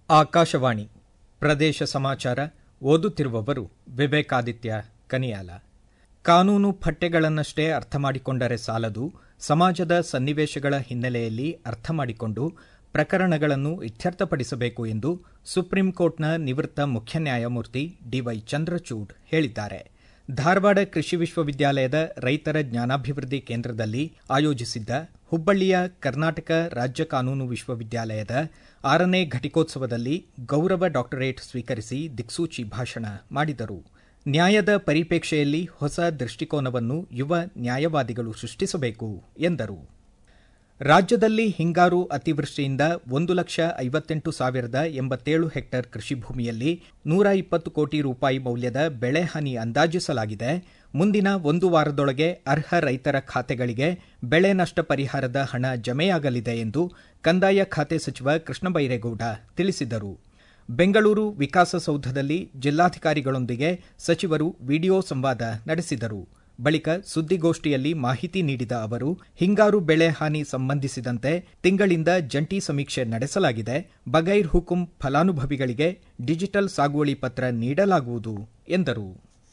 ಆಕಾಶವಾಣಿ ಪ್ರದೇಶ ಸಮಾಚಾರ ಓದುತ್ತಿರುವವರು ವಿವೇಕಾದಿತ್ಯ ಕನಿಯಾಲ ಕಾನೂನು ಪಠ್ಯಗಳನ್ನಷ್ಟೇ ಅರ್ಥ ಮಾಡಿಕೊಂಡರೆ ಸಾಲದು ಸಮಾಜದ ಸನ್ನಿವೇಶಗಳ ಹಿನ್ನೆಲೆಯಲ್ಲಿ ಅರ್ಥ ಮಾಡಿಕೊಂಡು ಪ್ರಕರಣಗಳನ್ನು ಇತ್ಯರ್ಥಪಡಿಸಬೇಕು ಎಂದು ಸುಪ್ರೀಂ ಕೋರ್ಟ್ನ ನಿವೃತ್ತ ಮುಖ್ಯ ನ್ಯಾಯಮೂರ್ತಿ ಡಿವೈ ಚಂದ್ರಚೂಡ್ ಹೇಳಿದ್ದಾರೆ ಧಾರವಾಡ ಕೃಷಿ ವಿಶ್ವವಿದ್ಯಾಲಯದ ರೈತರ ಜ್ಞಾನಾಭಿವೃದ್ಧಿ ಕೇಂದ್ರದಲ್ಲಿ ಆಯೋಜಿಸಿದ್ದ ಹುಬ್ಬಳ್ಳಿಯ ಕರ್ನಾಟಕ ರಾಜ್ಯ ಕಾನೂನು ವಿಶ್ವವಿದ್ಯಾಲಯದ ಆರನೇ ಘಟಿಕೋತ್ಸವದಲ್ಲಿ ಗೌರವ ಡಾಕ್ಟರೇಟ್ ಸ್ವೀಕರಿಸಿ ದಿಕ್ಸೂಚಿ ಭಾಷಣ ಮಾಡಿದರು ನ್ಯಾಯದ ಪರಿಪೇಕ್ಷೆಯಲ್ಲಿ ಹೊಸ ದೃಷ್ಟಿಕೋನವನ್ನು ಯುವ ನ್ಯಾಯವಾದಿಗಳು ಸೃಷ್ಟಿಸಬೇಕು ಎಂದರು ರಾಜ್ಯದಲ್ಲಿ ಹಿಂಗಾರು ಅತಿವೃಷ್ಟಿಯಿಂದ ಒಂದು ಲಕ್ಷ ಐವತ್ತೆಂಟು ಸಾವಿರದ ಎಂಬತ್ತೇಳು ಹೆಕ್ಟೇರ್ ಕೃಷಿ ಭೂಮಿಯಲ್ಲಿ ನೂರ ಇಪ್ಪತ್ತು ಕೋಟಿ ರೂಪಾಯಿ ಮೌಲ್ಯದ ಬೆಳೆ ಹಾನಿ ಅಂದಾಜಿಸಲಾಗಿದೆ ಮುಂದಿನ ಒಂದು ವಾರದೊಳಗೆ ಅರ್ಹ ರೈತರ ಖಾತೆಗಳಿಗೆ ಬೆಳೆ ನಷ್ಟ ಪರಿಹಾರದ ಹಣ ಜಮೆಯಾಗಲಿದೆ ಎಂದು ಕಂದಾಯ ಖಾತೆ ಸಚಿವ ಕೃಷ್ಣ ಬೈರೇಗೌಡ ತಿಳಿಸಿದರು ಬೆಂಗಳೂರು ವಿಕಾಸಸೌಧದಲ್ಲಿ ಜಿಲ್ಲಾಧಿಕಾರಿಗಳೊಂದಿಗೆ ಸಚಿವರು ವಿಡಿಯೋ ಸಂವಾದ ನಡೆಸಿದರು ಬಳಿಕ ಸುದ್ದಿಗೋಷ್ಠಿಯಲ್ಲಿ ಮಾಹಿತಿ ನೀಡಿದ ಅವರು ಹಿಂಗಾರು ಬೆಳೆ ಹಾನಿ ಸಂಬಂಧಿಸಿದಂತೆ ತಿಂಗಳಿಂದ ಜಂಟಿ ಸಮೀಕ್ಷೆ ನಡೆಸಲಾಗಿದೆ ಬಗೈರ್ ಹುಕುಂ ಫಲಾನುಭವಿಗಳಿಗೆ ಡಿಜಿಟಲ್ ಸಾಗುವಳಿ ಪತ್ರ ನೀಡಲಾಗುವುದು ಎಂದರು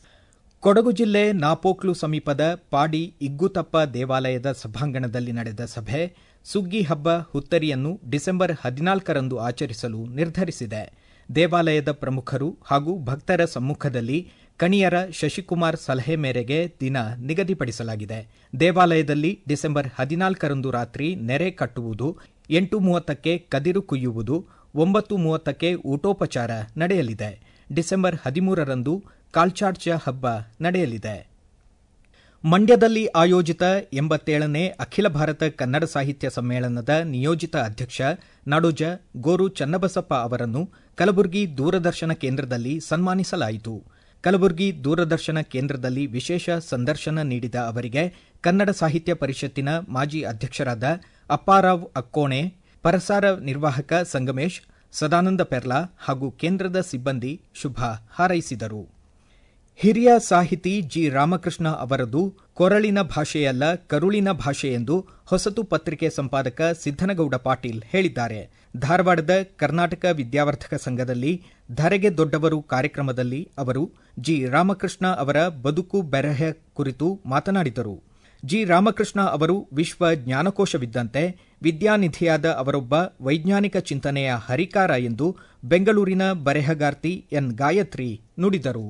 ಕೊಡಗು ಜಿಲ್ಲೆ ನಾಪೋಕ್ಲು ಸಮೀಪದ ಪಾಡಿ ಇಗ್ಗುತಪ್ಪ ದೇವಾಲಯದ ಸಭಾಂಗಣದಲ್ಲಿ ನಡೆದ ಸಭೆ ಸುಗ್ಗಿ ಹಬ್ಬ ಹುತ್ತರಿಯನ್ನು ಡಿಸೆಂಬರ್ ಹದಿನಾಲ್ಕರಂದು ಆಚರಿಸಲು ನಿರ್ಧರಿಸಿದೆ ದೇವಾಲಯದ ಪ್ರಮುಖರು ಹಾಗೂ ಭಕ್ತರ ಸಮ್ಮುಖದಲ್ಲಿ ಕಣಿಯರ ಶಶಿಕುಮಾರ್ ಸಲಹೆ ಮೇರೆಗೆ ದಿನ ನಿಗದಿಪಡಿಸಲಾಗಿದೆ ದೇವಾಲಯದಲ್ಲಿ ಡಿಸೆಂಬರ್ ಹದಿನಾಲ್ಕರಂದು ರಾತ್ರಿ ನೆರೆ ಕಟ್ಟುವುದು ಎಂಟು ಮೂವತ್ತಕ್ಕೆ ಕದಿರು ಕುಯ್ಯುವುದು ಒಂಬತ್ತು ಮೂವತ್ತಕ್ಕೆ ಊಟೋಪಚಾರ ನಡೆಯಲಿದೆ ಡಿಸೆಂಬರ್ ಹದಿಮೂರರಂದು ಕಾಲ್ಚಾಡ್ಚ ಹಬ್ಬ ನಡೆಯಲಿದೆ ಮಂಡ್ಯದಲ್ಲಿ ಆಯೋಜಿತ ಎಂಬತ್ತೇಳನೇ ಅಖಿಲ ಭಾರತ ಕನ್ನಡ ಸಾಹಿತ್ಯ ಸಮ್ಮೇಳನದ ನಿಯೋಜಿತ ಅಧ್ಯಕ್ಷ ನಾಡೋಜ ಗೋರು ಚನ್ನಬಸಪ್ಪ ಅವರನ್ನು ಕಲಬುರಗಿ ದೂರದರ್ಶನ ಕೇಂದ್ರದಲ್ಲಿ ಸನ್ಮಾನಿಸಲಾಯಿತು ಕಲಬುರಗಿ ದೂರದರ್ಶನ ಕೇಂದ್ರದಲ್ಲಿ ವಿಶೇಷ ಸಂದರ್ಶನ ನೀಡಿದ ಅವರಿಗೆ ಕನ್ನಡ ಸಾಹಿತ್ಯ ಪರಿಷತ್ತಿನ ಮಾಜಿ ಅಧ್ಯಕ್ಷರಾದ ಅಪ್ಪಾರಾವ್ ಅಕ್ಕೋಣೆ ಪರಸಾರ ನಿರ್ವಾಹಕ ಸಂಗಮೇಶ್ ಸದಾನಂದ ಪೆರ್ಲಾ ಹಾಗೂ ಕೇಂದ್ರದ ಸಿಬ್ಬಂದಿ ಶುಭ ಹಾರೈಸಿದರು ಹಿರಿಯ ಸಾಹಿತಿ ಜಿ ರಾಮಕೃಷ್ಣ ಅವರದು ಕೊರಳಿನ ಭಾಷೆಯಲ್ಲ ಕರುಳಿನ ಭಾಷೆ ಎಂದು ಹೊಸತು ಪತ್ರಿಕೆ ಸಂಪಾದಕ ಸಿದ್ದನಗೌಡ ಪಾಟೀಲ್ ಹೇಳಿದ್ದಾರೆ ಧಾರವಾಡದ ಕರ್ನಾಟಕ ವಿದ್ಯಾವರ್ಧಕ ಸಂಘದಲ್ಲಿ ಧರೆಗೆ ದೊಡ್ಡವರು ಕಾರ್ಯಕ್ರಮದಲ್ಲಿ ಅವರು ಜಿ ರಾಮಕೃಷ್ಣ ಅವರ ಬದುಕು ಬೆರಹ ಕುರಿತು ಮಾತನಾಡಿದರು ಜಿ ರಾಮಕೃಷ್ಣ ಅವರು ವಿಶ್ವ ಜ್ಞಾನಕೋಶವಿದ್ದಂತೆ ವಿದ್ಯಾನಿಧಿಯಾದ ಅವರೊಬ್ಬ ವೈಜ್ಞಾನಿಕ ಚಿಂತನೆಯ ಹರಿಕಾರ ಎಂದು ಬೆಂಗಳೂರಿನ ಬರೆಹಗಾರ್ತಿ ಎನ್ ಗಾಯತ್ರಿ ನುಡಿದರು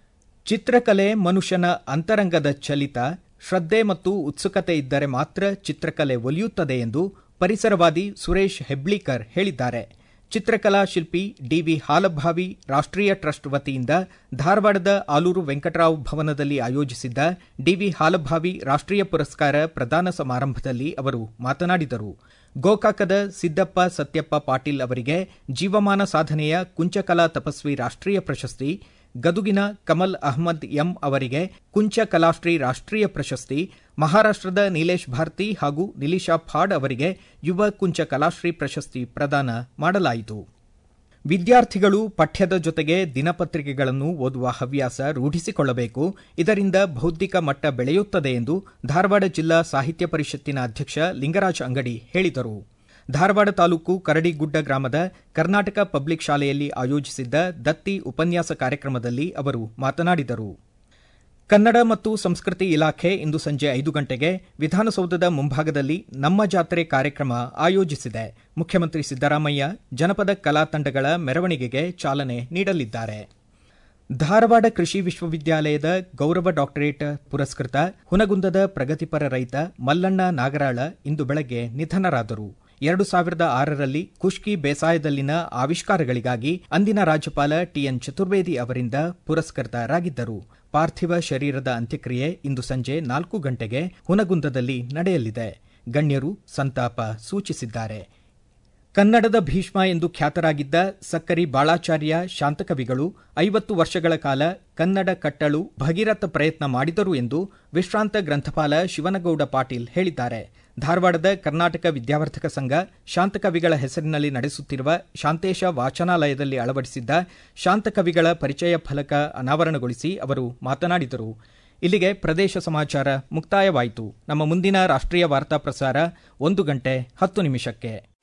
ಚಿತ್ರಕಲೆ ಮನುಷ್ಯನ ಅಂತರಂಗದ ಚಲಿತ ಶ್ರದ್ಧೆ ಮತ್ತು ಉತ್ಸುಕತೆ ಇದ್ದರೆ ಮಾತ್ರ ಚಿತ್ರಕಲೆ ಒಲಿಯುತ್ತದೆ ಎಂದು ಪರಿಸರವಾದಿ ಸುರೇಶ್ ಹೆಬ್ಳೀಕರ್ ಹೇಳಿದ್ದಾರೆ ಚಿತ್ರಕಲಾ ಶಿಲ್ಪಿ ಡಿವಿ ಹಾಲಭಾವಿ ರಾಷ್ಟ್ರೀಯ ಟ್ರಸ್ಟ್ ವತಿಯಿಂದ ಧಾರವಾಡದ ಆಲೂರು ವೆಂಕಟರಾವ್ ಭವನದಲ್ಲಿ ಆಯೋಜಿಸಿದ್ದ ಡಿವಿ ಹಾಲಭಾವಿ ರಾಷ್ಟ್ರೀಯ ಪುರಸ್ಕಾರ ಪ್ರದಾನ ಸಮಾರಂಭದಲ್ಲಿ ಅವರು ಮಾತನಾಡಿದರು ಗೋಕಾಕದ ಸಿದ್ದಪ್ಪ ಸತ್ಯಪ್ಪ ಪಾಟೀಲ್ ಅವರಿಗೆ ಜೀವಮಾನ ಸಾಧನೆಯ ಕುಂಚಕಲಾ ತಪಸ್ವಿ ರಾಷ್ಟ್ರೀಯ ಪ್ರಶಸ್ತಿ ಗದುಗಿನ ಕಮಲ್ ಅಹ್ಮದ್ ಎಂ ಅವರಿಗೆ ಕುಂಚ ಕಲಾಶ್ರೀ ರಾಷ್ಟ್ರೀಯ ಪ್ರಶಸ್ತಿ ಮಹಾರಾಷ್ಟದ ನೀಲೇಶ್ ಭಾರತಿ ಹಾಗೂ ನಿಲಿಶಾ ಫಾಡ್ ಅವರಿಗೆ ಯುವ ಕುಂಚ ಕಲಾಶ್ರೀ ಪ್ರಶಸ್ತಿ ಪ್ರದಾನ ಮಾಡಲಾಯಿತು ವಿದ್ಯಾರ್ಥಿಗಳು ಪಠ್ಯದ ಜೊತೆಗೆ ದಿನಪತ್ರಿಕೆಗಳನ್ನು ಓದುವ ಹವ್ಯಾಸ ರೂಢಿಸಿಕೊಳ್ಳಬೇಕು ಇದರಿಂದ ಬೌದ್ಧಿಕ ಮಟ್ಟ ಬೆಳೆಯುತ್ತದೆ ಎಂದು ಧಾರವಾಡ ಜಿಲ್ಲಾ ಸಾಹಿತ್ಯ ಪರಿಷತ್ತಿನ ಅಧ್ಯಕ್ಷ ಲಿಂಗರಾಜ್ ಅಂಗಡಿ ಹೇಳಿದರು ಧಾರವಾಡ ತಾಲೂಕು ಕರಡಿಗುಡ್ಡ ಗ್ರಾಮದ ಕರ್ನಾಟಕ ಪಬ್ಲಿಕ್ ಶಾಲೆಯಲ್ಲಿ ಆಯೋಜಿಸಿದ್ದ ದತ್ತಿ ಉಪನ್ಯಾಸ ಕಾರ್ಯಕ್ರಮದಲ್ಲಿ ಅವರು ಮಾತನಾಡಿದರು ಕನ್ನಡ ಮತ್ತು ಸಂಸ್ಕೃತಿ ಇಲಾಖೆ ಇಂದು ಸಂಜೆ ಐದು ಗಂಟೆಗೆ ವಿಧಾನಸೌಧದ ಮುಂಭಾಗದಲ್ಲಿ ನಮ್ಮ ಜಾತ್ರೆ ಕಾರ್ಯಕ್ರಮ ಆಯೋಜಿಸಿದೆ ಮುಖ್ಯಮಂತ್ರಿ ಸಿದ್ದರಾಮಯ್ಯ ಜನಪದ ಕಲಾ ತಂಡಗಳ ಮೆರವಣಿಗೆಗೆ ಚಾಲನೆ ನೀಡಲಿದ್ದಾರೆ ಧಾರವಾಡ ಕೃಷಿ ವಿಶ್ವವಿದ್ಯಾಲಯದ ಗೌರವ ಡಾಕ್ಟರೇಟ್ ಪುರಸ್ಕೃತ ಹುನಗುಂದದ ಪ್ರಗತಿಪರ ರೈತ ಮಲ್ಲಣ್ಣ ನಾಗರಾಳ ಇಂದು ಬೆಳಗ್ಗೆ ನಿಧನರಾದರು ಎರಡು ಸಾವಿರದ ಆರರಲ್ಲಿ ಖುಷ್ಕಿ ಬೇಸಾಯದಲ್ಲಿನ ಆವಿಷ್ಕಾರಗಳಿಗಾಗಿ ಅಂದಿನ ರಾಜ್ಯಪಾಲ ಟಿಎನ್ ಚತುರ್ವೇದಿ ಅವರಿಂದ ಪುರಸ್ಕೃತರಾಗಿದ್ದರು ಪಾರ್ಥಿವ ಶರೀರದ ಅಂತ್ಯಕ್ರಿಯೆ ಇಂದು ಸಂಜೆ ನಾಲ್ಕು ಗಂಟೆಗೆ ಹುನಗುಂದದಲ್ಲಿ ನಡೆಯಲಿದೆ ಗಣ್ಯರು ಸಂತಾಪ ಸೂಚಿಸಿದ್ದಾರೆ ಕನ್ನಡದ ಭೀಷ್ಮ ಎಂದು ಖ್ಯಾತರಾಗಿದ್ದ ಸಕ್ಕರಿ ಬಾಳಾಚಾರ್ಯ ಶಾಂತಕವಿಗಳು ಐವತ್ತು ವರ್ಷಗಳ ಕಾಲ ಕನ್ನಡ ಕಟ್ಟಲು ಭಗೀರಥ ಪ್ರಯತ್ನ ಮಾಡಿದರು ಎಂದು ವಿಶ್ರಾಂತ ಗ್ರಂಥಪಾಲ ಶಿವನಗೌಡ ಪಾಟೀಲ್ ಹೇಳಿದ್ದಾರೆ ಧಾರವಾಡದ ಕರ್ನಾಟಕ ವಿದ್ಯಾವರ್ಧಕ ಸಂಘ ಶಾಂತಕವಿಗಳ ಹೆಸರಿನಲ್ಲಿ ನಡೆಸುತ್ತಿರುವ ಶಾಂತೇಶ ವಾಚನಾಲಯದಲ್ಲಿ ಅಳವಡಿಸಿದ್ದ ಶಾಂತಕವಿಗಳ ಪರಿಚಯ ಫಲಕ ಅನಾವರಣಗೊಳಿಸಿ ಅವರು ಮಾತನಾಡಿದರು ಇಲ್ಲಿಗೆ ಪ್ರದೇಶ ಸಮಾಚಾರ ಮುಕ್ತಾಯವಾಯಿತು ನಮ್ಮ ಮುಂದಿನ ರಾಷ್ಟ್ರೀಯ ವಾರ್ತಾ ಪ್ರಸಾರ ಒಂದು ಗಂಟೆ ಹತ್ತು ನಿಮಿಷಕ್ಕೆ